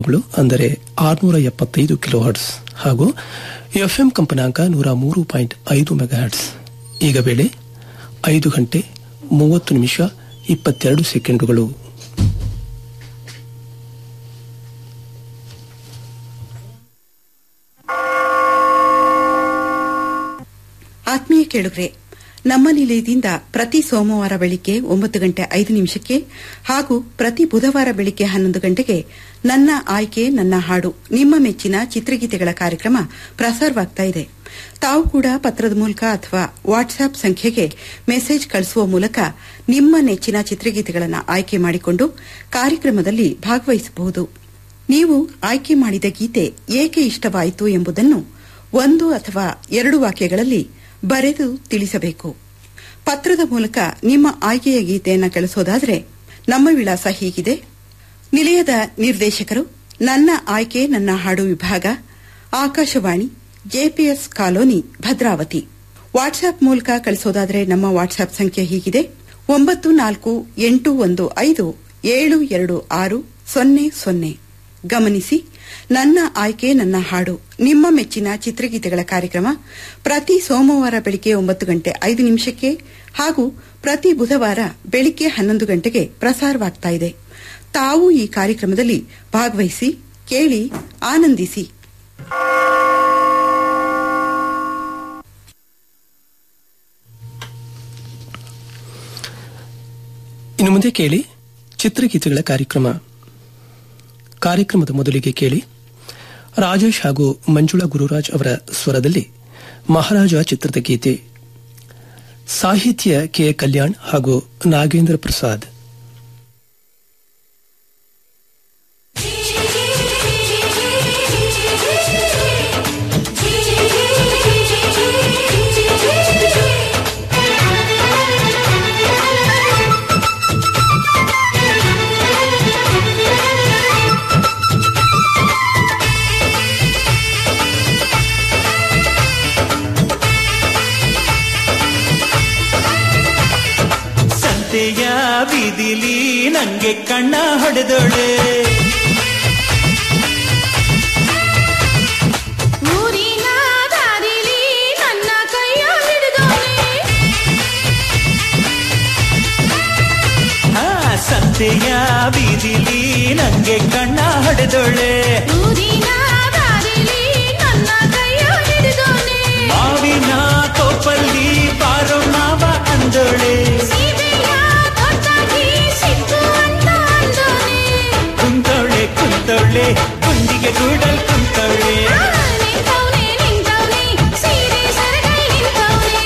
ಗಳು ಅಂದರೆ ಆರುನೂರ ಎಪ್ಪತ್ತೈದು ಕಿಲೋ ಹರ್ಟ್ಸ್ ಹಾಗೂ ಎಫ್ಎಂ ಕಂಪನಾಂಕ ನೂರ ಮೂರು ಪಾಯಿಂಟ್ ಐದು ಮೆಗಾಹರ್ಟ್ಸ್ ಈಗ ವೇಳೆ ಐದು ಗಂಟೆ ಮೂವತ್ತು ನಿಮಿಷ ಇಪ್ಪತ್ತೆರಡು ಸೆಕೆಂಡುಗಳು ಆತ್ಮೀಯ ಕೇಳುಗ್ರೆ ನಮ್ಮ ನಿಲಯದಿಂದ ಪ್ರತಿ ಸೋಮವಾರ ಬೆಳಿಗ್ಗೆ ಒಂಬತ್ತು ಗಂಟೆ ಐದು ನಿಮಿಷಕ್ಕೆ ಹಾಗೂ ಪ್ರತಿ ಬುಧವಾರ ಬೆಳಿಗ್ಗೆ ಹನ್ನೊಂದು ಗಂಟೆಗೆ ನನ್ನ ಆಯ್ಕೆ ನನ್ನ ಹಾಡು ನಿಮ್ಮ ಮೆಚ್ಚಿನ ಚಿತ್ರಗೀತೆಗಳ ಕಾರ್ಯಕ್ರಮ ಪ್ರಸಾರವಾಗ್ತಾ ಇದೆ ತಾವು ಕೂಡ ಪತ್ರದ ಮೂಲಕ ಅಥವಾ ವಾಟ್ಸ್ಆಪ್ ಸಂಖ್ಯೆಗೆ ಮೆಸೇಜ್ ಕಳಿಸುವ ಮೂಲಕ ನಿಮ್ಮ ನೆಚ್ಚಿನ ಚಿತ್ರಗೀತೆಗಳನ್ನು ಆಯ್ಕೆ ಮಾಡಿಕೊಂಡು ಕಾರ್ಯಕ್ರಮದಲ್ಲಿ ಭಾಗವಹಿಸಬಹುದು ನೀವು ಆಯ್ಕೆ ಮಾಡಿದ ಗೀತೆ ಏಕೆ ಇಷ್ಟವಾಯಿತು ಎಂಬುದನ್ನು ಒಂದು ಅಥವಾ ಎರಡು ವಾಕ್ಯಗಳಲ್ಲಿ ಬರೆದು ತಿಳಿಸಬೇಕು ಪತ್ರದ ಮೂಲಕ ನಿಮ್ಮ ಆಯ್ಕೆಯ ಗೀತೆಯನ್ನು ಕಳಿಸೋದಾದರೆ ನಮ್ಮ ವಿಳಾಸ ಹೀಗಿದೆ ನಿಲಯದ ನಿರ್ದೇಶಕರು ನನ್ನ ಆಯ್ಕೆ ನನ್ನ ಹಾಡು ವಿಭಾಗ Akashvani JPS colony Bhadravati WhatsApp ಮೂಲಕ ಕಳಿಸೋದಾದರೆ ನಮ್ಮ ವಾಟ್ಸ್ಆಪ್ ಸಂಖ್ಯೆ ಹೀಗಿದೆ ಒಂಬತ್ತು ನಾಲ್ಕು ಎಂಟು ಒಂದು ಐದು ಏಳು ಎರಡು ಆರು ಸೊನ್ನೆ ಸೊನ್ನೆ ಗಮನಿಸಿ ನನ್ನ ಆಯ್ಕೆ ನನ್ನ ಹಾಡು ನಿಮ್ಮ ಮೆಚ್ಚಿನ ಚಿತ್ರಗೀತೆಗಳ ಕಾರ್ಯಕ್ರಮ ಪ್ರತಿ ಸೋಮವಾರ ಬೆಳಿಗ್ಗೆ ಒಂಬತ್ತು ಗಂಟೆ ಐದು ನಿಮಿಷಕ್ಕೆ ಹಾಗೂ ಪ್ರತಿ ಬುಧವಾರ ಬೆಳಿಗ್ಗೆ ಹನ್ನೊಂದು ಗಂಟೆಗೆ ಪ್ರಸಾರವಾಗ್ತಾ ಇದೆ ತಾವು ಈ ಕಾರ್ಯಕ್ರಮದಲ್ಲಿ ಭಾಗವಹಿಸಿ ಕೇಳಿ ಆನಂದಿಸಿ ಇನ್ನು ಮುಂದೆ ಕೇಳಿ ಚಿತ್ರಗೀತೆಗಳ ಕಾರ್ಯಕ್ರಮ ಕಾರ್ಯಕ್ರಮದ ಮೊದಲಿಗೆ ಕೇಳಿ ರಾಜೇಶ್ ಹಾಗೂ ಮಂಜುಳಾ ಗುರುರಾಜ್ ಅವರ ಸ್ವರದಲ್ಲಿ ಮಹಾರಾಜ ಚಿತ್ರದ ಗೀತೆ ಸಾಹಿತ್ಯ ಕೆ ಕಲ್ಯಾಣ್ ಹಾಗೂ ನಾಗೇಂದ್ರ ಪ್ರಸಾದ್ ಸಂತೆಯ ಬೀದಿಲಿ ನಂಗೆ ಕಣ್ಣ ಹೊಡೆದೋಳೆ ಊರಿನ ದಾರಿಲಿ ನನ್ನ ಕೈಯ ಹಿಡಿದೋನೆ ಆ ಸಂತೆಯ ಬೀದಿಲಿ ನಂಗೆ ಕಣ್ಣ ಹೊಡೆದೋಳೆ ಊರಿನ ದಾರಿಲಿ ನನ್ನ ಕೈಯ ಹಿಡಿದೋನೆ ಮಾವಿನ ಕೋಪಲ್ಲಿ ಬಾರೋ ಮಾವ ಅಂದೋಳೆ ಸೀಬೆಯ ತೊಟ್ಟಾಗಿ ಸಿಕ್ಕು ಅಂತ ಅಂದೋನೆ ಕುಂತೋಳೆ ಕುಂತೋಳೆ ಗುಂಡಿಗೆ ಗೂಡಲ್ ಕುಂತೋಳೆ ಆ, ನಿಂತವ್ನೆ ನಿಂತವ್ನೆ ಸೀರೆ ಸರಗೈ ನಿಂತವ್ನೆ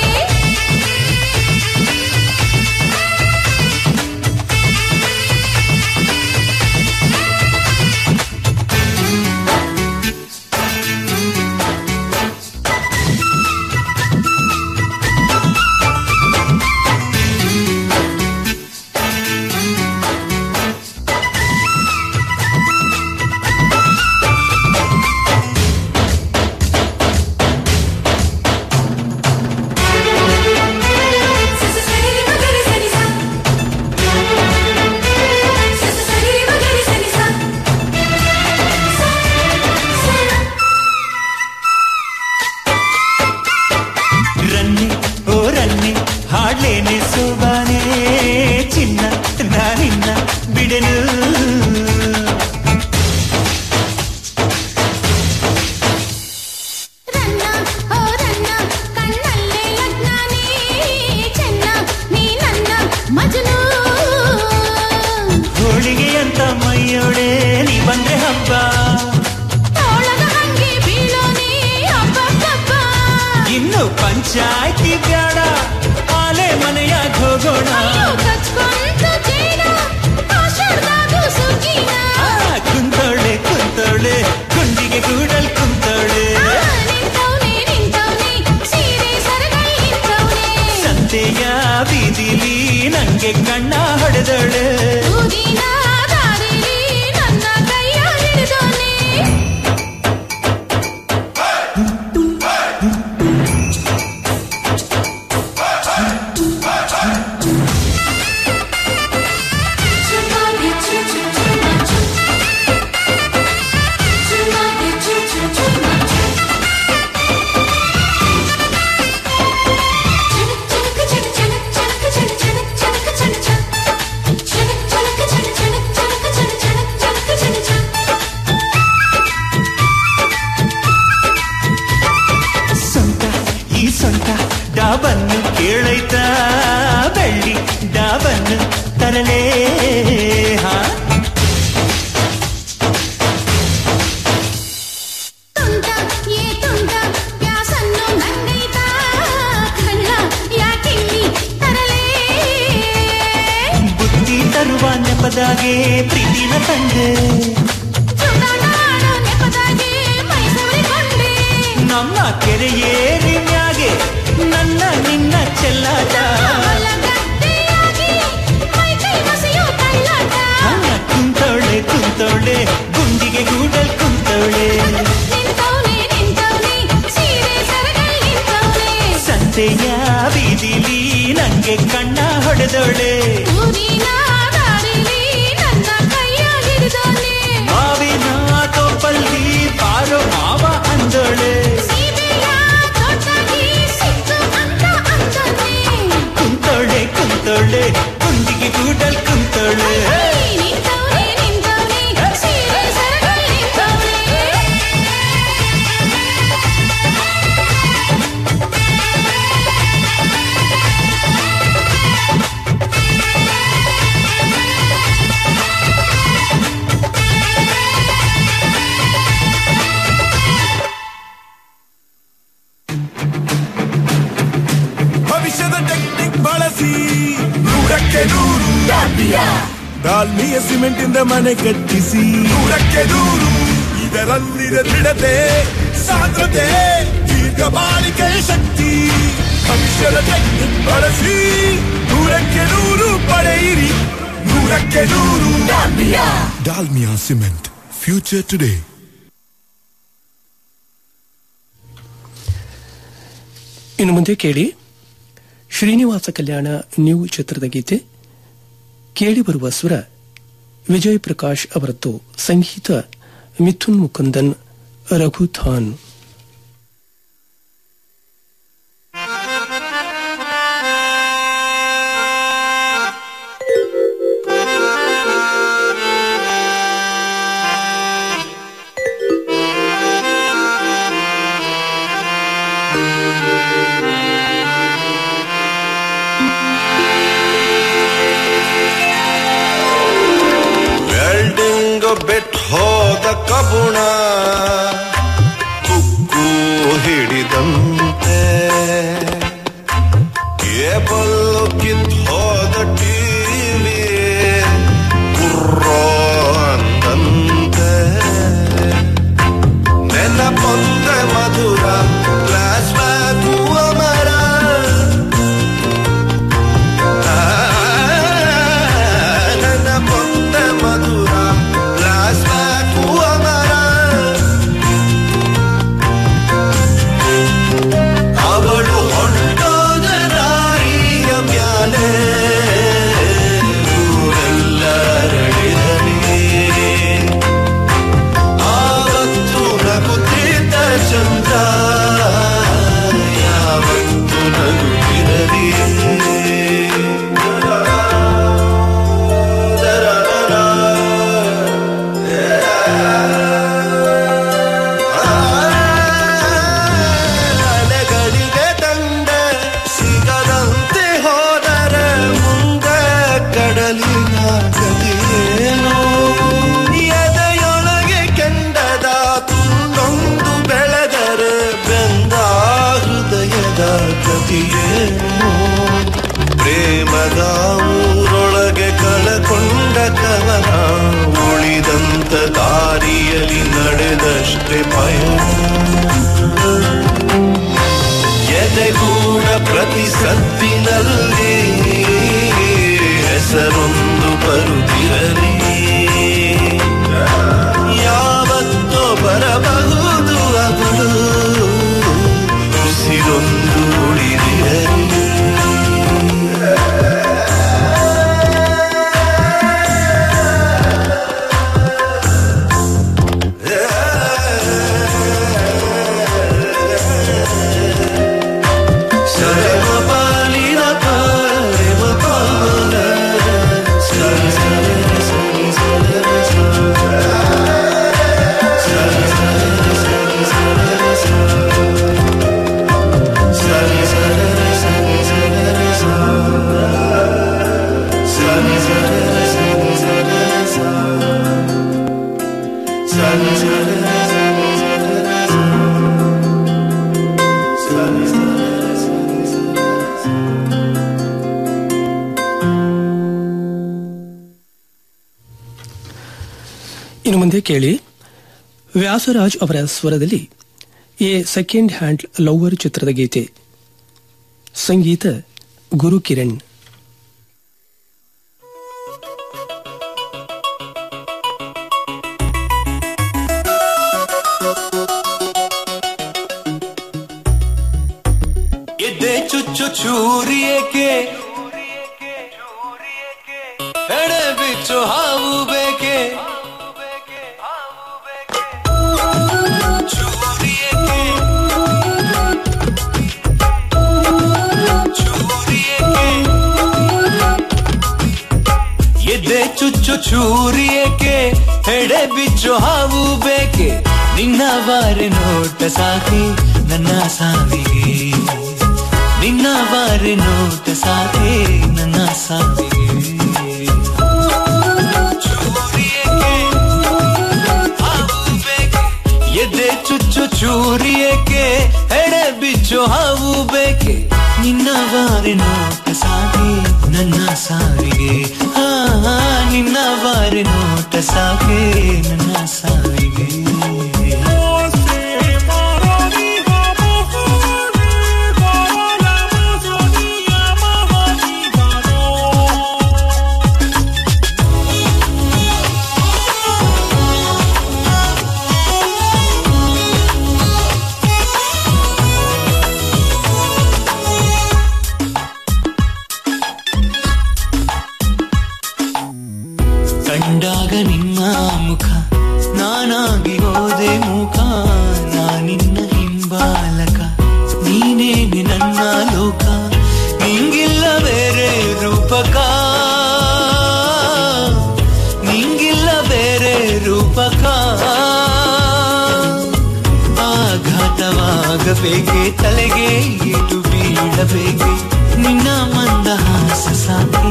ನಿನಗೆ ಪ್ರೀತಿನ ತಂದೆ ಚುನಾಡ ಆಡೋ ನೆಪದಾಗೆ ಮೈ ಸವರಿಕೊಂಡೆ ನಮ್ಮ ಕೆರೆಯೇರಿ ಮ್ಯಾಗೆ ನನ್ನ ನಿನ್ನ ಚೆಲ್ಲಾಟ ಹೊಲ ಗದ್ದೆಯಾಗಿ ಮೈ ಕೈ ಮಸೆಯೋ ಕಳ್ಳಾಟ ಆ, ಕುಂತವಳೆ ಕುಂತವಳೆ ಗುಂಡಿಗೆ ಗೂಡಲ್ ಕುಂತವಳೆ ನಿಂತವ್ನೆ ನಿಂತವ್ನೆ ಸೀರೆ ಸರಗಲ್ ನಿಂತವ್ನೆ ಸಂತೆಯ ಬೀದಿಲಿ ನಂಗೆ ಕಣ್ಣ ಹೊಡೆದವಳೆ ಊರಿನ ದಾರಿಲಿ ನನ್ನ ಕೈಯ ಹಿಡಿದೋನೆ ಮಾವಿನ ತೋಪಲ್ಲಿ ಬಾರೋ ಮಾವ ಅಂದೋಳೆ ಸೀಬೆಯ ತೋಟಗಿ ಸಿಕ್ತು ಅಂತ ಅಂತಾನೆ ಕುಂತವಳೆ ಕುಂತವಳೆ ಗುಂಡಿಗೆ ಗೂಡಲ್ ಕುಂತವಳೆ ನಿಂತವ್ನೆ ನಿಂತವ್ನೆ ಸೀರೆ ಸರಗಲ್ ನಿಂತವ್ನೆ ಭವಿಷ್ಯದ ಟೆಕ್ನಿಕ್ ಬಳಸಿ ನೂರಕ್ಕೆ ನೂರು ಡಾಲ್ಮಿಯ ಸಿಮೆಂಟ್ ಇಂದ ಮನೆ ಕಟ್ಟಿಸಿ ನೂರಕ್ಕೆ ನೂರು ಇದರಲ್ಲಿದೆ ದೃಢತೆ ಸಾಂದ್ರತೆ ದೀರ್ಘ ಬಾಳಿಕೆಯ ಶಕ್ತಿ ಭವಿಷ್ಯದ ಟೆಕ್ನಿಕ್ ಬಳಸಿ ನೂರಕ್ಕೆ ನೂರು ಪಡೆಯಿರಿ ನೂರಕ್ಕೆ ನೂರು ಡಾಲ್ಮಿಯಾ ಸಿಮೆಂಟ್ ಫ್ಯೂಚರ್ ಟುಡೇ ಇನ್ನು ಮುಂದೆ ಕೇಳಿ ಶ್ರೀನಿವಾಸ ಕಲ್ಯಾಣ ನ್ಯೂ ಚಿತ್ರದ ಗೀತೆ ಕೇಳಿಬರುವ ಸ್ವರ ವಿಜಯ್ ಪ್ರಕಾಶ್ ಅವರದ್ದು ಸಂಗೀತ ಮಿಥುನ್ ಮುಕುಂದನ್ ರಘುಥಾನ್ ವೆಲ್ಡಿಂಗ್ ಬೆಟ್ ಹೋದ ಕಬುಣ ಕುಕ್ಕು ಹಿಡಿದಂತೆ ಕೇಬಲ್ ಕಿತ್ ಹೋದ ಟಿವಿ ಕುರ್ರೋ ಅಂದಂತೆ ನೆನಪೊಂದೆ ಮಧುರ ಫ್ಲಾಶ್ ಬ್ಯಾಕು ಅಮರ ನನ್ನ ಪೊಂದ ಮಧುರ ಫ್ಲಾಶ್ ಬ್ಯಾಕು ಅಮರ ಅವಳು ಹೊಂಟೋದ ದಾರಿಯ ಮ್ಯಾಲೆ ಊರೆಲ್ಲ ಅರಳಿರಲಿ ಆವತ್ತು ನಗುತ್ತಿದ್ದ ಚಂದ್ರ ಯಾವತ್ತು ನಗುತ್ತಿರಲಿ ಅಲೆಗಳಿಗೆ ದಂಡೆ ಸಿಗದಂತೆ ಹೋದರೆ ಮುಂದೆ ಕಡಲಿನ ಗತಿಯೇನು ಎದೆಯೊಳಗೆ ಕೆಂಡದ ತುಂಡೊಂದು ಬೆಳೆದರೆ ಬೆಂದ ಹೃದಯದ ಗತಿಯೇನು ಪ್ರೇಮದ ಊರೊಳಗೆ ಕಳಕೊಂಡ ಕವನ ಉಳಿದಂತ ದಾರಿಯಲ್ಲಿ ನಡೆದಷ್ಟೇ ಪಯಣ ಎದೆಗೂಡ ಪ್ರತಿ ಸದ್ದಿನಲ್ಲಿ ಹೆಸರೊಂದು ಬರುತ್ತಿರಲಿ ಯಾವತ್ತೋ ಬರಬಹುದು ಅವಳು ಉಸಿರೊಂದು ಉಳಿದಿರಲಿ ಸರಮಪಾಲಿನ ಪಾಲೆಮಪಾಲ ಸರ ಸರ ಸರಿ ಸರ ಸರಿ ಸರಿ ಸರಿ ಸರಿ ಸರಿ ಸರಿ ಸರಿ ಸರಿ ಸರಿ ಸರಿ ಸರಿ ಮುಂದೆ ಕೇಳಿ ವ್ಯಾಸರಾಜ್ ಅವರ ಸ್ವರದಲ್ಲಿ ಎ ಸೆಕೆಂಡ್ ಹ್ಯಾಂಡ್ ಲವ್ವರ್ ಚಿತ್ರದ ಗೀತೆ ಸಂಗೀತ ಗುರು ಕಿರಣ್ ಎದೆ ಚುಚ್ಚು ಚೂರಿಯಕ್ಕೆ ಎಡೆ ಬಿಚ್ಚು ಹಾವು ಬೇಕೆ ಚೂರಿಯಕ್ಕೆ ಚೂರಿಯಕ್ಕೆ ಎದೆ ಚುಚ್ಚು ಚೂರಿಯಕ್ಕೆ ಎಡೆ ಬಿಚ್ಚು ಹಾವು ಬೇಕೆ ನಿನ್ನ ಬಾರೆ ನೋಟ ಸಾಕಿ ನನ್ನ ಸಾವಿಗೆ ನಿನ್ನ ಬಾರೆ ನೋಟ ಸಾಕೆ ನನ್ನ ಸಾವಿಗೆ ಚೂರಿಯಕ್ಕೆ ಹಾವು ಬೇಕೆ ಎದೆ ಚುಚ್ಚು ಚೂರಿಯಕ್ಕೆ ಎಡೆ ಬಿಚ್ಚು ಹಾವು ಬೇಕೆ ನಿನ್ನ ಬಾರೆ ನೋಟ ಸಾಕೆ ನನ್ನ ಸಾವಿಗೆ ಹಾ ನಿನ್ನ ಬಾರೆ ನೋಟ ಸಾಕೆ ನನ್ನ ಸಾವಿಗೆ ಕಂಡಾಗ ನಿನ್ನ ಮುಖ ನಾನಾಗಿ ಹೋದೆ ಮುಖ ನಾನಿನ್ನ ಹಿಂಬಾಲಕ ನೀನೇನೆ ನನ್ನ ಲೋಕ ನಿಂಗಿಲ್ಲ ಬೇರೆ ರೂಪಕ ನಿಂಗಿಲ್ಲ ಬೇರೆ ರೂಪಕ ಆಘಾತವಾಗಬೇಕೆ ತಲೆಗೆ ಏಟು ಬೀಳಬೇಕೆ ನಿನ್ನ ಮಂದಹಾಸ ಸಾಕೆ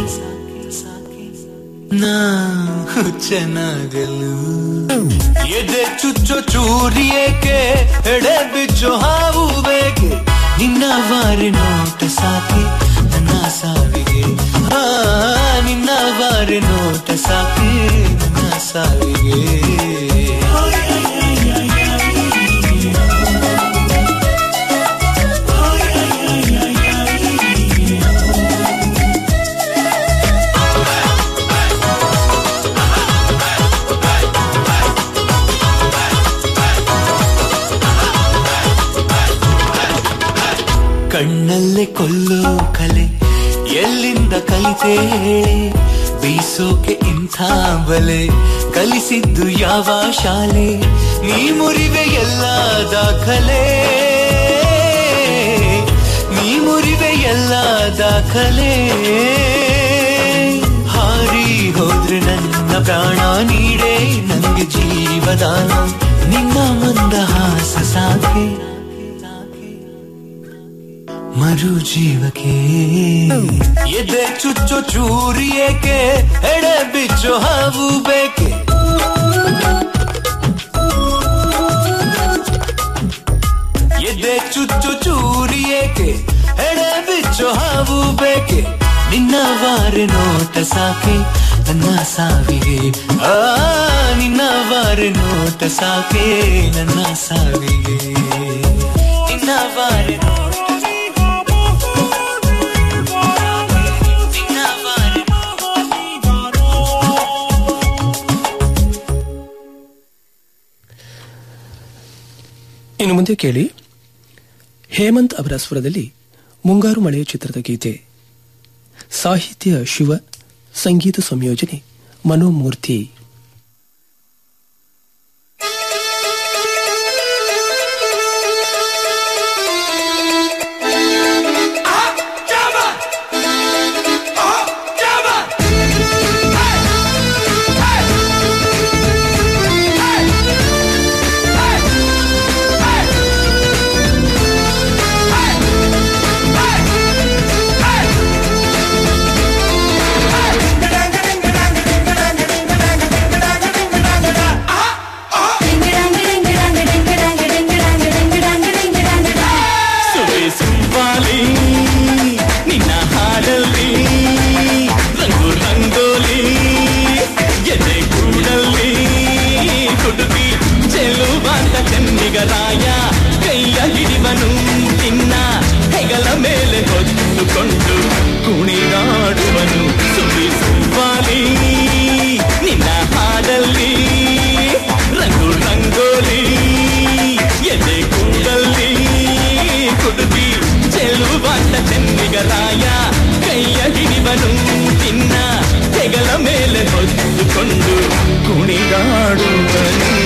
ನಾ ಹುಚ್ಚನಾಗಲು ಎದೆ ಚುಚ್ಚೋ ಚೂರಿಯೇಕೆ ಎಡೆ ಬಿಚ್ಚೋ ಹಾವು ಬೇಕೆ ನಿನ್ನ ಬಾರಿ ನೋಟ ಸಾಕೆ ನನ್ನ ಸಾವಿಗೆ ಆ ನಿನ್ನ ಬಾರಿ ನೋಟ ಸಾಕೆ ನನ್ನ ಸಾವಿಗೆ ಕಣ್ಣಲ್ಲೇ ಕೊಲ್ಲೋ ಕಲೆ ಎಲ್ಲಿಂದ ಕಲಿತೆ ಹೇಳಿ ಬೀಸೋಕೆ ಇಂಥ ಬಲೆ ಕಲಿಸಿದ್ದು ಯಾವ ಶಾಲೆ ನೀ ಮುರಿವೆ ಎಲ್ಲ ದಾಖಲೆ ನೀ ಮುರಿವೆ ಎಲ್ಲ ದಾಖಲೆ ಹಾರಿ ಹೋದ್ರೆ ನನ್ನ ಪ್ರಾಣ ನೀಡೇ ನಂಗೆ ಜೀವದಾನ ನಿನ್ನ ಮಂದಹಾಸ ಸಾಕೆ ಮರು ಜೀವಕ್ಕೆ ಎದೆ ಚುಚ್ಚು ಚೂರಿಯೇಕೆ ಎಡೆ ಬಿಚ್ಚು ಹಾವು ಬೇಕೆ ಎದೆ ಚುಚ್ಚು ಚೂರಿಯೇಕೆ ಎಡೆ ಬಿಚ್ಚು ಹಾವು ಬೇಕೆ ನಿನ್ನ ಬಾರೆ ನೋಟ ಸಾಕೆ ನನ್ನ ಸಾವಿಗೆ ಆ ನಿನ್ನ ಬಾರೆ ನೋಟ ಸಾಕೆ ನನ್ನ ಸಾವಿಗೆ ನಿನ್ನ ಬಾರೆ ನೋಟ ನಿನ್ನ ಬಾರೆ ಇನ್ನು ಮುಂದೆ ಕೇಳಿ ಹೇಮಂತ್ ಅವರ ಸ್ವರದಲ್ಲಿ ಮುಂಗಾರು ಮಳೆ ಚಿತ್ರದ ಗೀತೆ ಸಾಹಿತ್ಯ ಶಿವ ಸಂಗೀತ ಸಂಯೋಜನೆ ಮನೋಮೂರ್ತಿ Hey! ಚೆನ್ನಿಗರಾಯ ಕೈಯ ಹಿಡಿವನು ನಿನ್ನ ಹೆಗಲ ಮೇಲೆ ಹೊತ್ತುಕೊಂಡು ಕುಣಿದಾಡುವನು ಸುಳಿ ಸುವಾಲಿ ನಿನ್ನ ಹಾಡಲ್ಲಿ ರಂಗು ರಂಗೋಲಿ ಎದೆ ಕೂಡಲ್ಲಿ ಕುಡುಕಿ ಚೆಲುವಾಟ ಚೆನ್ನಿಗರಾಯ ಕೈಯ ಹಿಡಿವನು ನಿನ್ನ ಹೆಗಲ ಮೇಲೆ ಹೊತ್ತುಕೊಂಡು ಕುಣಿದಾಡುವನು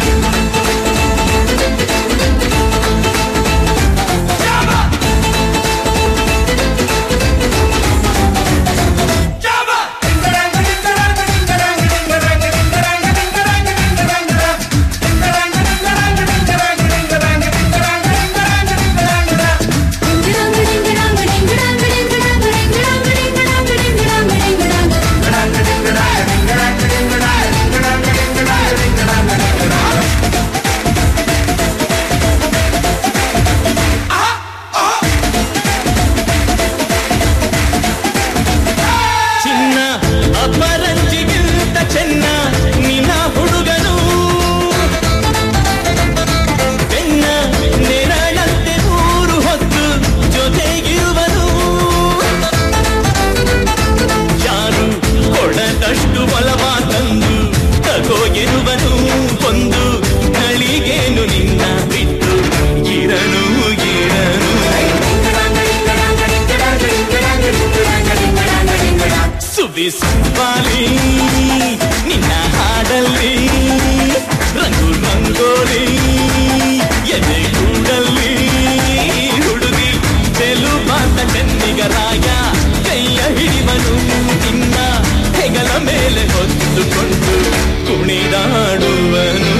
ಚಿನ್ನ ಅಪರಂಜಿಗಿಂತ ಚೆನ್ನ ನಿನ್ನ ಹುಡುಗನು ಬೆನ್ನ ನೆರಳಂತೆ ಊರು ಹೊತ್ತು ಜೊತೆಗಿರುವನು ಯಾರು ಕೊಡದಷ್ಟು ಒಲವ ತಂದು ತಗೋ ಎನ್ನುವನು ಒಂದು ನಳಿಗೇನು ನಿನ್ನ ಬಿಟ್ಟು ಇರನು ಇರನು ಸುವಿ ಸುಬ್ಬಾಲಿ ನಿನ್ನ ಹಾಡಲ್ಲಿ ರಂಗು ರಂಗೋಲಿ ಎದೆ ಕೂಡಲ್ಲಿ ಹುಡುಗಿ ಚೆಲುವಾತ ಚೆನ್ನಿಗರಾಯ ಕೈಯ ಹಿಡಿವನು ನಿನ್ನ ಹೆಗಲ ಮೇಲೆ ಹೊತ್ತುಕೊಂಡು ಕುಣಿದಾಡುವನು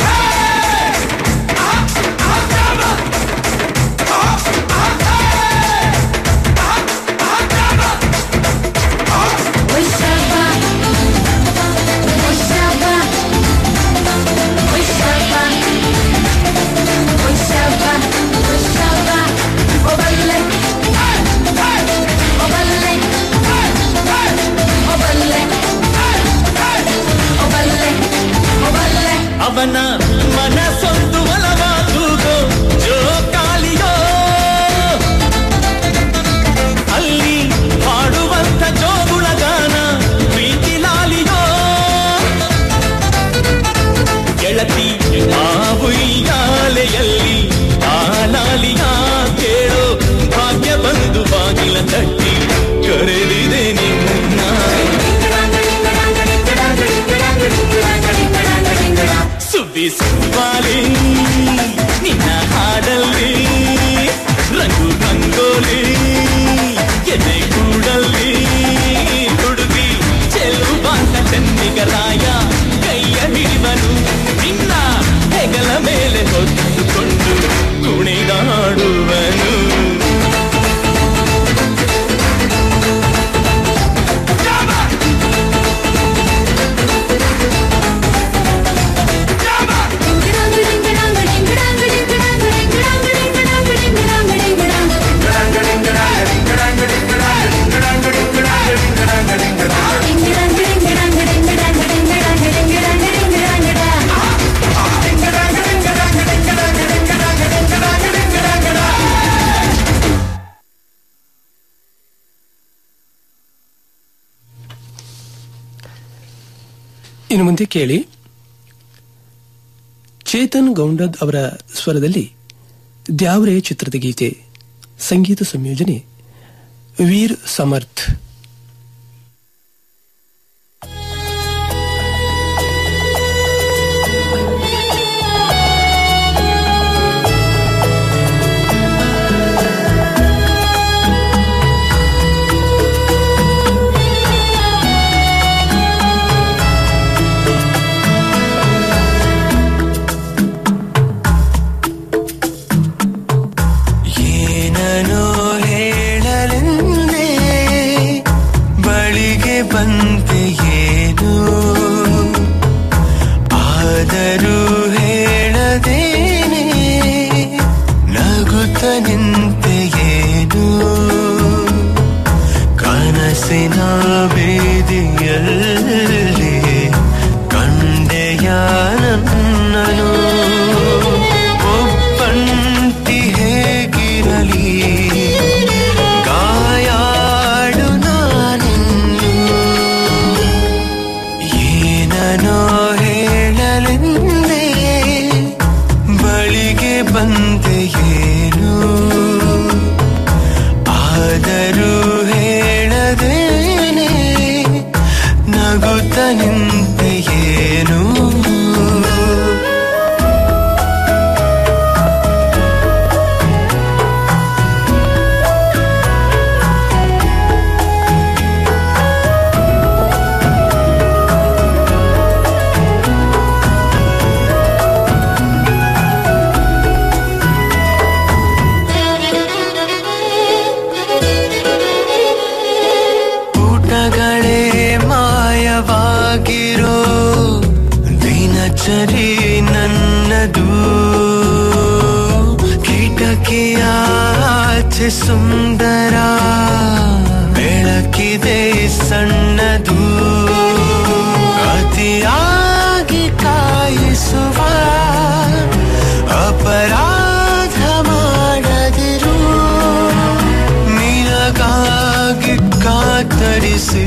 ಅವನ ಮನಸ್ಸೊಂದು ಒಲವಾದುಗೋ ಜೋಕಾಲಿಯೋ ಅಲ್ಲಿ ಹಾಡುವಂತ ಜೋಗುಳಗಾನ ಪ್ರೀತಿ ಲಾಲಿಯೋ ಗೆಳತಿ ಆ ಹುಯ್ಯಾಲೆಯಲ್ಲಿ ಆ ಲಾಲಿಯ ಕೇಳೋ ಭಾಗ್ಯ ಬಂದು ಬಾಗಿಲ ತಟ್ಟಿ ಕರೆದಿದೆ ನಿನ್ನ ಸುದ್ದಿ ಸುವಾಲಿ ನಿನ್ನ ಹಾಡಲ್ಲಿ ರಂಗು ರಂಗೋಲಿ ಎದೆ ಕೂಡಲ್ಲಿ ಹುಡುಗಿ ಚೆಲುವಾತ ಚೆನ್ನಿಗರಾಯ ಕೈಯ ಹಿಡಿವನು ನಿನ್ನ ಹೆಗಲ ಮೇಲೆ ಹೊತ್ತುಕೊಂಡು ಕುಣಿದಾಡುವನು ಇನ್ನು ಮುಂದೆ ಕೇಳಿ ಚೇತನ್ ಗೌಂಡದ್ ಅವರ ಸ್ವರದಲ್ಲಿ ದ್ಯಾವ್ರೆ ಚಿತ್ರದ ಗೀತೆ ಸಂಗೀತ ಸಂಯೋಜನೆ ವೀರ್ ಸಮರ್ಥ್ ಏನೋ ಹೇಳಲೆಂದೇ ಬಂದೆ ಏನು ಆದರೂ ಹೇಳದೇನೆ ನಗುತ್ತ ನಿಂತೆ ಏನು ಊಟಗಳೇ ಮಾಯವಾಗಿರೋ ದಿನಚರಿ ನನ್ನದು ಕಿಟಕಿಯ ಆಚೆ ಸುಂದರ ಬೆಳಕಿದೆ ಸಣ್ಣದು ಅತಿಯಾಗಿ ಕಾಯಿಸುವ ಅಪರಾಧ ಮಾಡದಿರು ನಿನಗಾಗಿ ಕಾತರಿಸಿ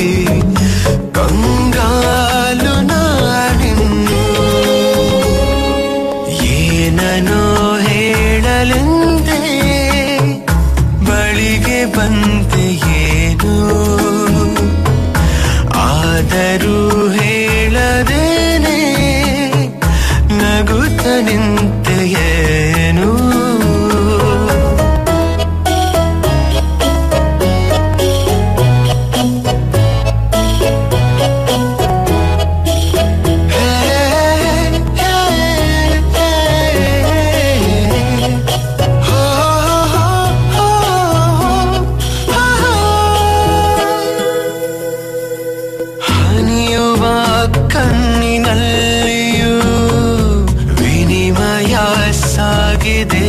ಕಂಗಾಲು ನಾನಿನ್ನು ಏನನೋ ಹೇಳಲೆಂದೇ ಬಳಿಗೆ ಬಂದೆ ಏನು ಆದರೂ ಹೇಳದೇನೆ ನಗುತ್ತ ನಿಂತೆ ಏನು ಹನಿಯುವ ಕಣ್ಣಿನಲ್ಲಿಯೂ ವಿನಿಮಯ ಸಾಗಿದೆ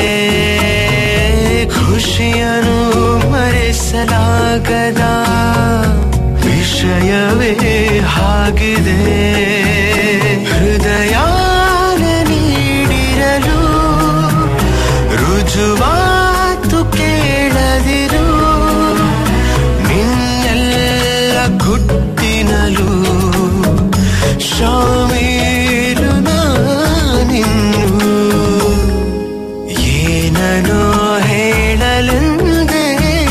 ಖುಷಿಯನು ಮರೆಸಲಾಗದ ವಿಷಯವೇ ಆಗಿದೆ ಹೃದಯಾನ ನೀಡಿರಲು ರುಜುವಾತು ಕೇಳದಿರು ನಿನ್ನೆಲ್ಲ ಗುಟ್ಟಿನಲು ಶಾಮೀಲು ನಾನಿನ್ನು ಏನನೋ ಹೇಳಲೆಂದೇ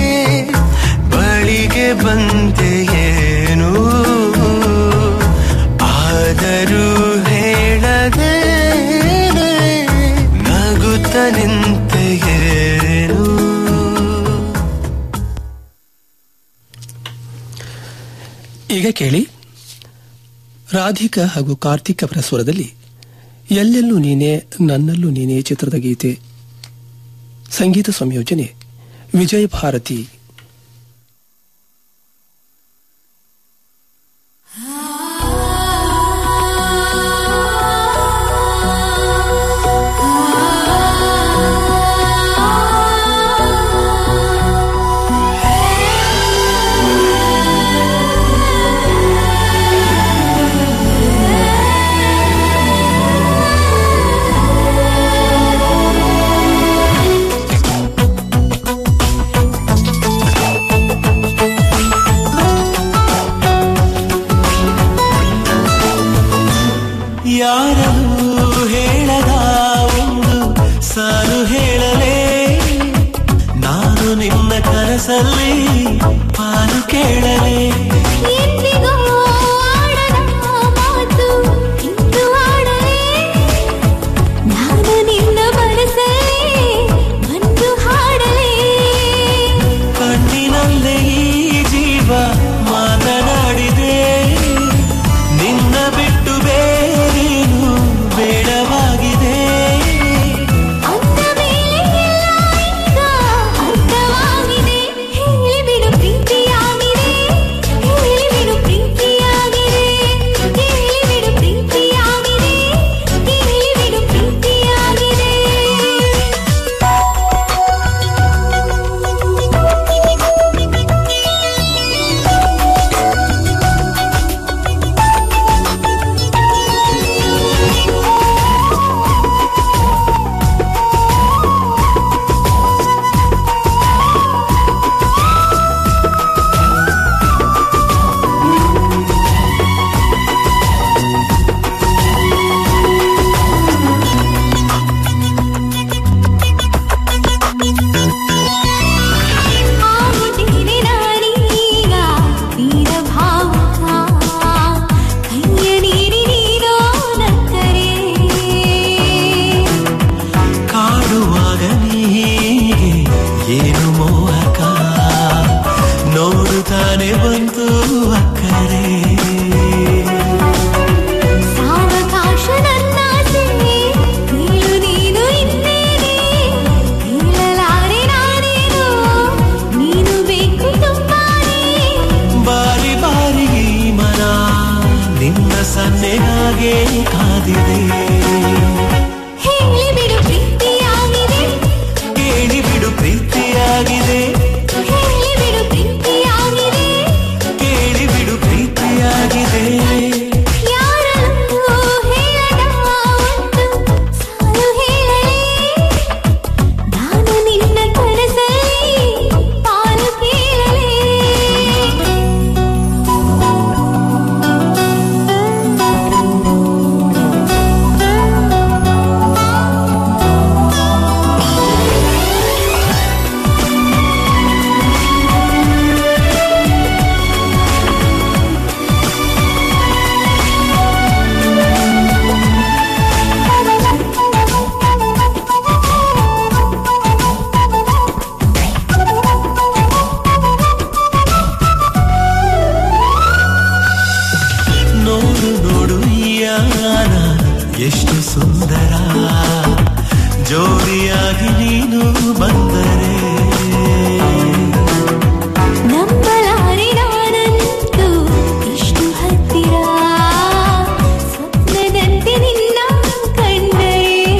ಬಳಿಗೆ ಬಂದೆ ಏನು ಆದರೂ ಹೇಳದೆ ನಗುತ್ತ ನಿಂತೆ ಏನು ಈಗ ಕೇಳಿ ರಾಧಿಕಾ ಹಾಗೂ ಕಾರ್ತಿಕ್ ಅವರ ಸ್ವರದಲ್ಲಿ ಎಲ್ಲೆಲ್ಲೂ ನೀನೇ ನನ್ನಲ್ಲೂ ನೀನೇ ಚಿತ್ರದ ಗೀತೆ ಸಂಗೀತ ಸಂಯೋಜನೆ ವಿಜಯ ಭಾರತಿ ಯಾರೂ ಹೇಳದ ಒಂದು ಸಾಲು ಹೇಳಲೇ ನಾನು ನಿನ್ನ ಕನಸಲ್ಲಿ ಪಾಲು ಕೇಳಲೇ ಎಂದಿಗೂ ಆಡದ ಮಾತು ಇಂದು ಆಡಲೇ ನಾನು ನಿನ್ನ ಮನಸ್ಸಲ್ಲಿ ಒಂದು ಹಾಡಲೇ ಕಣ್ಣಿನಲ್ಲೇ ಈ ಜೀವ ಮಾತನಾಡಿದೆ ನಿನ್ನ ಬಿಟ್ಟು ಬೇರೇನು ಬೇಡವಾಗಿದೆ ಅಂದ ಮೇಲೆ ಎಲ್ಲ ಈಗ ಅರ್ಥವಾಗಿದೆ ಹೇಳಿಬಿಡು ಪ್ರೀತಿಯಾಗಿದೆ ನೀನು ಬಂದರೆ ನಂಬಲಾರೆ ನಾನಂತೂ ಇಷ್ಟು ಹತ್ತಿರ ಸ್ವಪ್ನದಂತೆ ನಿನ್ನ ಕಂಡರೆ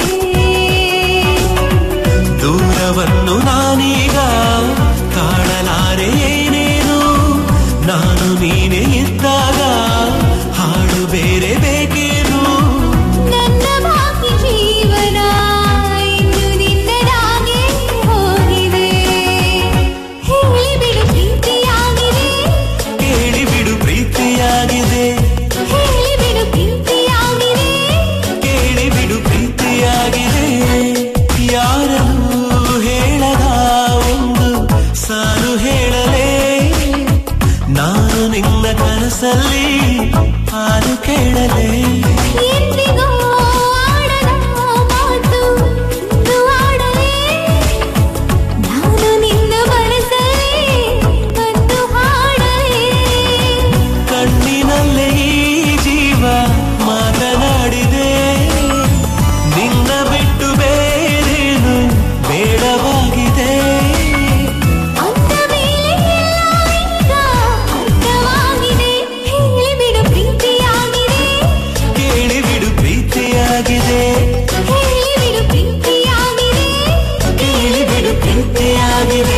ದೂರವನ್ನು ನಾನೀಗ ತಾಳಲಾರೆ ಏನೇನು ನಾನು ನೀನೇ ಇದ್ದಾಗ ಹಾಡು ಬೇರೆ ಬೇಕೇನು ನನ್ನ ಬಾಕಿ ಜೀವನ ಇನ್ನು ನಿನ್ನದಾಗೆ ಹೋಗಿದೆ ಹೇಳಿಬಿಡು ಪ್ರೀತಿಯಾಗಿದೆ ಕೇಳಿಬಿಡು ಪ್ರೀತಿಯಾಗಿದೆ ಹೇಳಿಬಿಡು ಪ್ರೀತಿಯಾಗಿದೆ ಕೇಳಿಬಿಡು ಪ್ರೀತಿಯಾಗಿದೆ ಯಾರಲ್ಲೂ ಹೇಳದ ಒಂದು ಸಾಲು ಹೇಳಲೇ ನಾನು ನಿನ್ನ ಕನಸಲ್ಲಿ ಹಾಲು ಕೇಳಲೇ ಎಂದಿಗೂ ಆಡದ ಮಾತು ಇಂದು ಆಡಲೇ ನಾನು ನಿನ್ನ ಮನಸ್ಸಲ್ಲಿ ಬಂದು ಹಾಡಲೇ ಕಣ್ಣಿನಲ್ಲೇ ಈ ಜೀವ ಮಾತನಾಡಿದೆ ನಿನ್ನ ಬಿಟ್ಟು ಬೇರೇನು ಬೇಡವಾಗಿದೆ ಅಂದ ಮೇಲೆ ಎಲ್ಲ ಈಗ ಅರ್ಥವಾಗಿದೆ ಹೇಳಿಬಿಡು ಪ್ರೀತಿಯಾಗಿದೆ ಕೇಳಿಬಿಡು ಪ್ರೀತಿಯಾಗಿದೆ ಹೇಳಿಬಿಡು ಪ್ರೀತಿಯಾಗಿದೆ ಕೇಳಿಬಿಡು ಪ್ರೀತಿಯಾಗಿದೆ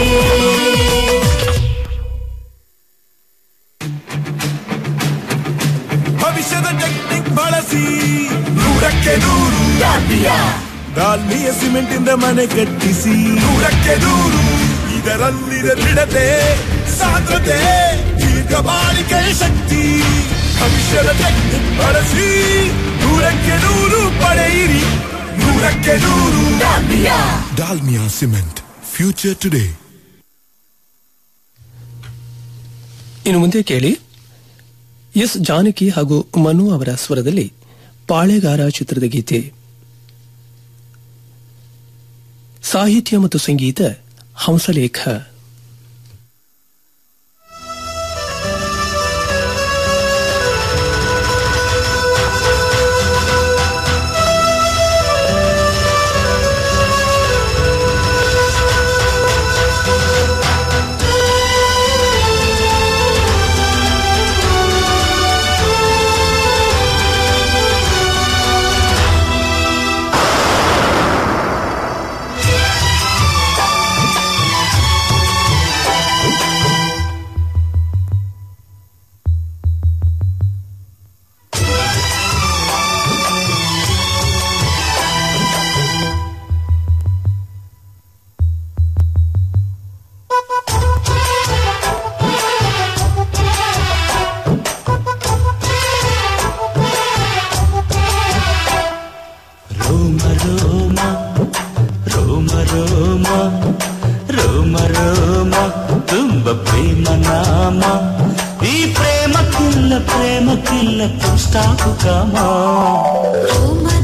ಭವಿಷ್ಯದ ಟೆಕ್ನಿಕ್ ಬಳಸಿ ನೂರಕ್ಕೆ ನೂರು ಡಾಲ್ಮಿಯ ಸಿಮೆಂಟ್ ಇಂದ ಮನೆ ಕಟ್ಟಿಸಿ ನೂರಕ್ಕೆ ನೂರು ಇದರಲ್ಲಿದೆ ದೃಢತೆ ಸಾಂದ್ರತೆ ದೀರ್ಘ ಬಾಳಿಕೆಯ ಶಕ್ತಿ ಭವಿಷ್ಯದ ಟೆಕ್ನಿಕ್ ಬಳಸಿ ನೂರಕ್ಕೆ ನೂರು ಪಡೆಯಿರಿ ನೂರಕ್ಕೆ ನೂರು ಡಾಲ್ಮಿಯಾ ಸಿಮೆಂಟ್ ಫ್ಯೂಚರ್ ಟುಡೇ ಇನ್ನು ಮುಂದೆ ಕೇಳಿ ಎಸ್ ಜಾನಕಿ ಹಾಗೂ ಮನು ಅವರ ಸ್ವರದಲ್ಲಿ ಪಾಳೆಗಾರ ಚಿತ್ರದ ಗೀತೆ ಸಾಹಿತ್ಯ ಮತ್ತು ಸಂಗೀತ ಹಂಸಲೇಖ ರೋಮ ರೋಮ ರೋಮ ರೋಮ ರೋಮ ರೋಮ ತುಂಬ ಪ್ರೇಮ ನಾಮ ಈ ಪ್ರೇಮಕ್ಕಿಲ್ಲ ಪ್ರೇಮಕ್ಕಿಲ್ಲ ಪುಷ್ಟಾಪು ಕಾಮ ರೋಮ